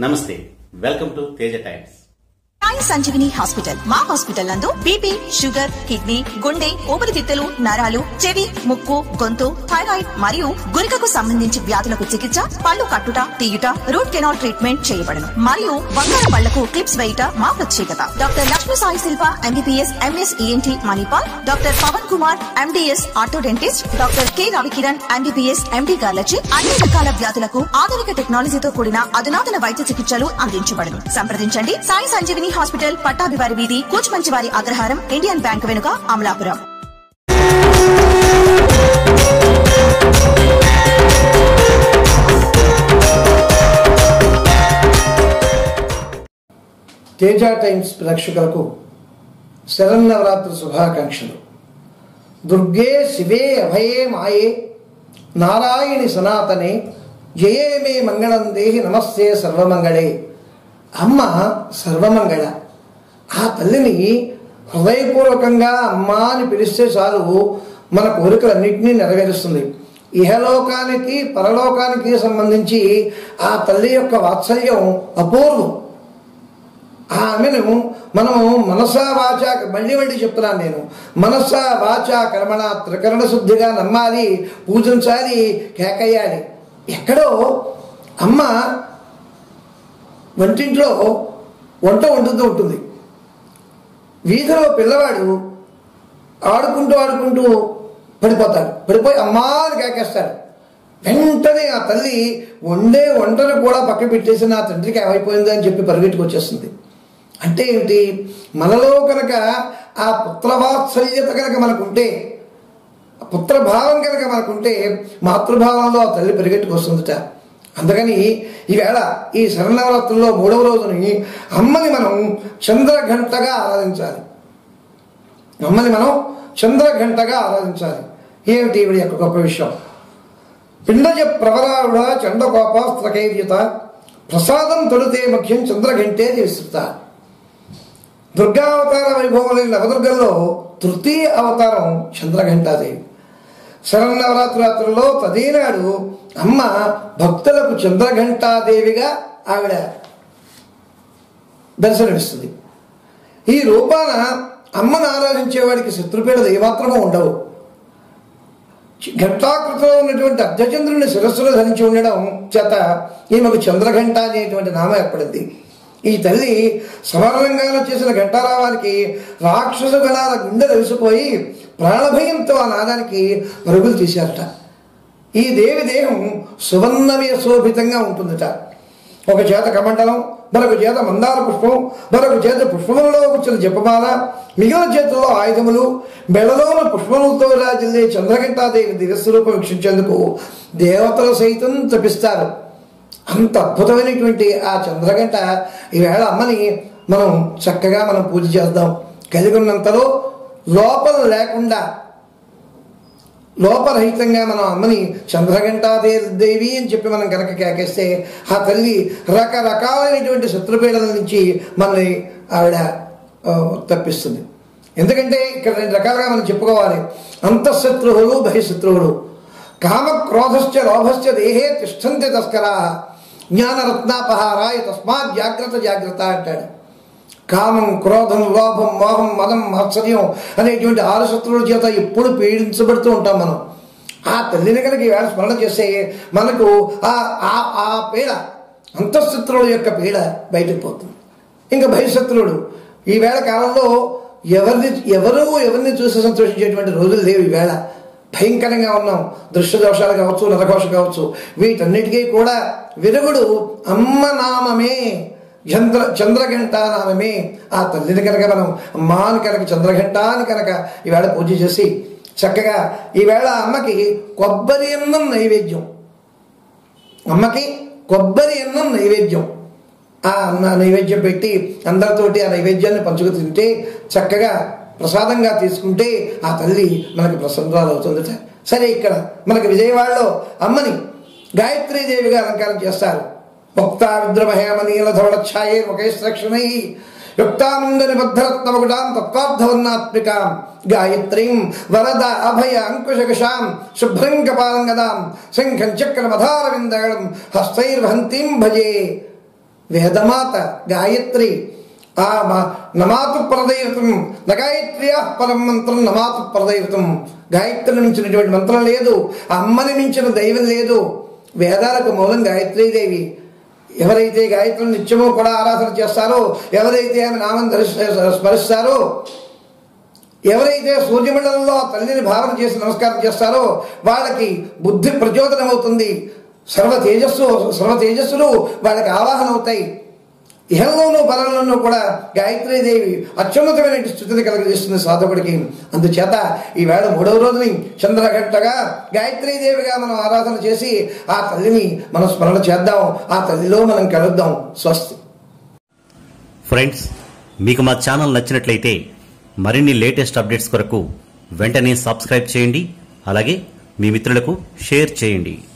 నమస్తే welcome to Teja Times Sai Sanjeevini hospital మా hospital నందు బీపీ షుగర్ కిడ్నీ గుండె ఊపిరితిత్తులు నరాలు చెవి ముక్కు గొంతు థైరాయిడ్ మరియు గురికకు సంబంధించి వ్యాధులకు చికిత్స పళ్ళు కట్టుట తీయుట రూట్ కెనాల్ ట్రీట్మెంట్ చేయబడును మరియు బంగారు పళ్లకు క్లిప్స్ వేయుట మా ప్రత్యేకత doctor Lakshmi Sai Shilpa MBBS MS ENT Manipal doctor Pavan Kumar MDS orthodontist doctor K Ravikiran MBBS MD గార్లచి అన్ని రకాల వ్యాధులకు ఆధునిక టెక్నాలజీతో కూడిన అధునాతన వైద్య చికిత్సలు అందించబడును సంప్రదించండి సాయి సంజీవిని హాస్పిటల్ పట్టాభివారి వీధి కూచుమంచివారి అగ్రహారం ఇండియన్ బ్యాంక్ వెనుక అమలాపురం తేజ టైమ్స్ ప్రేక్షకులకు శరన్నవరాత్రి శుభాకాంక్షలు దుర్గే శివే అభయే మాయే నారాయణి సనాతనే జయే మే మంగళం దేహి నమస్తే సర్వమంగళే అమ్మ సర్వమంగళ ఆ తల్లిని హృదయపూర్వకంగా అమ్మ అని పిలిస్తే చాలు మన కోరికలన్నింటినీ నెరవేరుస్తుంది ఇహలోకానికి పరలోకానికి సంబంధించి ఆ తల్లి యొక్క వాత్సల్యం అపూర్వం ఆమెను మనము మనసా వాచ మళ్ళీ మళ్ళీ చెప్తున్నాను నేను మనసా వాచ కర్మణ త్రికరణ శుద్ధిగా నమ్మాలి పూజించాలి కేకయ్యాలి ఎక్కడో అమ్మ వంటింట్లో వంట వండుతూ ఉంటుంది వీధిలో పిల్లవాడు ఆడుకుంటూ ఆడుకుంటూ పడిపోతాడు పడిపోయి అమ్మా అని కేకేస్తాడు వెంటనే ఆ తల్లి వండే వంటను కూడా పక్క పెట్టేసి నా తండ్రికి ఏమైపోయింది అని చెప్పి పరిగెట్టుకు వచ్చేస్తుంది అంటే ఏమిటి మనలో కనుక ఆ పుత్రవాత్సల్యత కనుక మనకుంటే ఆ పుత్రభావం కనుక మనకుంటే మాతృభావంలో ఆ తల్లి పరిగెట్టుకు వస్తుందట అందుకని ఈవేళ ఈ శరణవరాత్రుల్లో మూడవ రోజుని అమ్మని మనం చంద్రఘంటగా ఆరాధించాలి అమ్మని మనం చంద్రఘంటగా ఆరాధించాలి ఏమిటి ఈవిడ యొక్క గొప్ప విషయం పిండజ ప్రవరావిడ చండకోపాస్త్రకైర్యత ప్రసాదం తొడితే ముఖ్యం చంద్రఘంటే విస్తృత దుర్గావతార వైభవంలో నవదుర్గల్లో తృతీయ అవతారం చంద్రఘంటాదేవి శరన్నవరాత్రురాత్రుల్లో తదీనాడు అమ్మ భక్తులకు చంద్రఘంటాదేవిగా ఆవిడ దర్శనమిస్తుంది ఈ రూపాన అమ్మను ఆరాధించేవాడికి శత్రుపీడలు ఏమాత్రమూ ఉండవు ఘంటాకృతిలో ఉన్నటువంటి అర్ధచంద్రుని శిరస్సులో ధరించి ఉండడం చేత ఈమెకు చంద్రఘంట అనేటువంటి నామం ఏర్పడింది ఈ తల్లి సమరంగాలో చేసిన ఘంటారావానికి రాక్షస గణాల గుండె తెలిసిపోయి ప్రాణభయంతో ఆ నాదానికి పరుగులు తీశారట ఈ దేవి దేహం సువర్ణమయ శోభితంగా ఉంటుందట ఒక చేత కమండలం మరొక చేత మందార పుష్పం మరొక చేత పుష్పములలో వచ్చిన జపమాల మిగిలిన చేతుల్లో ఆయుధములు మెడలోన పుష్పములతో రాజిల్లే చంద్రఘంటాదేవి దివ్యస్వరూపం వీక్షించేందుకు దేవతలు సైతం తపిస్తారు అంత అద్భుతమైనటువంటి ఆ చంద్రగంట ఈవేళ అమ్మని మనం చక్కగా మనం పూజ చేద్దాం కలిగి ఉన్నంతలో లోపల లేకుండా లోపరహితంగా మనం అమ్మని చంద్రఘంటాదే దేవి అని చెప్పి మనం కనుక కేకేస్తే ఆ తల్లి రకరకాలైనటువంటి శత్రుపీడల నుంచి మనల్ని ఆవిడ ఆ, తప్పిస్తుంది ఎందుకంటే ఇక్కడ రెండు రకాలుగా మనం చెప్పుకోవాలి అంతఃశత్రువులు బహిశత్రువులు కామ క్రోధశ్చ లోభశ్చ దేహే తిష్టంతి తస్కరా జ్ఞానరత్నాపహారాయ తస్మాత్ జాగ్రత్త జాగ్రత్త అంటాడు కామం క్రోధం లోభం మోహం మదం మాత్సర్యం అనేటువంటి ఆరు శత్రువుల చేత ఎప్పుడు పీడించబడుతూ ఉంటాం మనం ఆ తల్లిని కనుక ఈవేళ స్మరణ చేస్తే మనకు ఆ ఆ ఆ పీడ అంతఃశత్రువుల యొక్క పీడ బయటకు పోతుంది ఇంకా బహిశత్రువుడు ఈవేళ కాలంలో ఎవరిని ఎవరు ఎవరిని చూసి సంతోషించేటువంటి రోజులు లేవు ఈవేళ భయంకరంగా ఉన్నాం దృశ్య దోషాలు కావచ్చు నరఘోష కావచ్చు వీటన్నిటికీ కూడా విరుగుడు అమ్మ నామమే చంద్ర చంద్రఘంట నామమే ఆ తల్లిని కనుక మనం అమ్మాని కనుక చంద్రఘంట అని కనుక ఈవేళ పూజ చేసి చక్కగా ఈవేళ అమ్మకి కొబ్బరి అన్నం నైవేద్యం అమ్మకి కొబ్బరి అన్నం నైవేద్యం ఆ అన్న నైవేద్యం పెట్టి అందరితోటి ఆ నైవేద్యాన్ని పంచుకు తింటే చక్కగా ప్రసాదంగా తీసుకుంటే ఆ తల్లి మనకి ప్రసన్నరాలు అవుతుందట సరే ఇక్కడ మనకి విజయవాడలో అమ్మని గాయత్రీదేవిగా అలంకారం చేస్తారు ముక్తా విద్రమహేమనీల ధవళఛాయే ముఖేశ్రక్షణై యుక్తానంద నిబద్ధరత్నమకుటాం తత్వార్థవర్ణాత్మికాం గాయత్రీం వరద అభయ అంకుశకషాం శుభ్రం కపాలం గదాం శంఖం చక్రమధారవిందగళం హస్తైర్వహంతీం భజే వేదమాత గాయత్రి ఆ మ- నమాతు ప్రదైవతం నగాయత్ర్యా పరం మంత్రం నమాతు ప్రదైవతం గాయత్రిని మించినటువంటి మంత్రం లేదు ఆ అమ్మని మించిన దైవం లేదు వేదాలకు మూలం గాయత్రీదేవి ఎవరైతే గాయత్రిని నిత్యము కూడా ఆరాధన చేస్తారో ఎవరైతే ఆమె నామం ధరిస్త స్మరిస్తారో ఎవరైతే సూర్యమండలంలో ఆ తల్లిని భావన చేసి నమస్కారం చేస్తారో వాళ్ళకి బుద్ధి ప్రచోదనమవుతుంది సర్వ తేజస్సు సర్వ తేజస్సులు వాళ్ళకి ఆవాహన అవుతాయి ఇహంలోనూ పరంలోనూ కూడా గాయత్రీదేవి అత్యున్నతమైన స్థితిని కలుగజేస్తుంది సాధకుడికి అందుచేత ఈవేళ మూడవ రోజుని చంద్రఘట్టగా గాయత్రీదేవిగా మనం ఆరాధన చేసి ఆ తల్లిని మనం స్మరణ చేద్దాం ఆ తల్లిలో మనం కలుద్దాం స్వస్తి ఫ్రెండ్స్ మీకు మా ఛానల్ నచ్చినట్లయితే మరిన్ని లేటెస్ట్ అప్డేట్స్ కొరకు వెంటనే సబ్స్క్రైబ్ చేయండి అలాగే మీ మిత్రులకు షేర్ చేయండి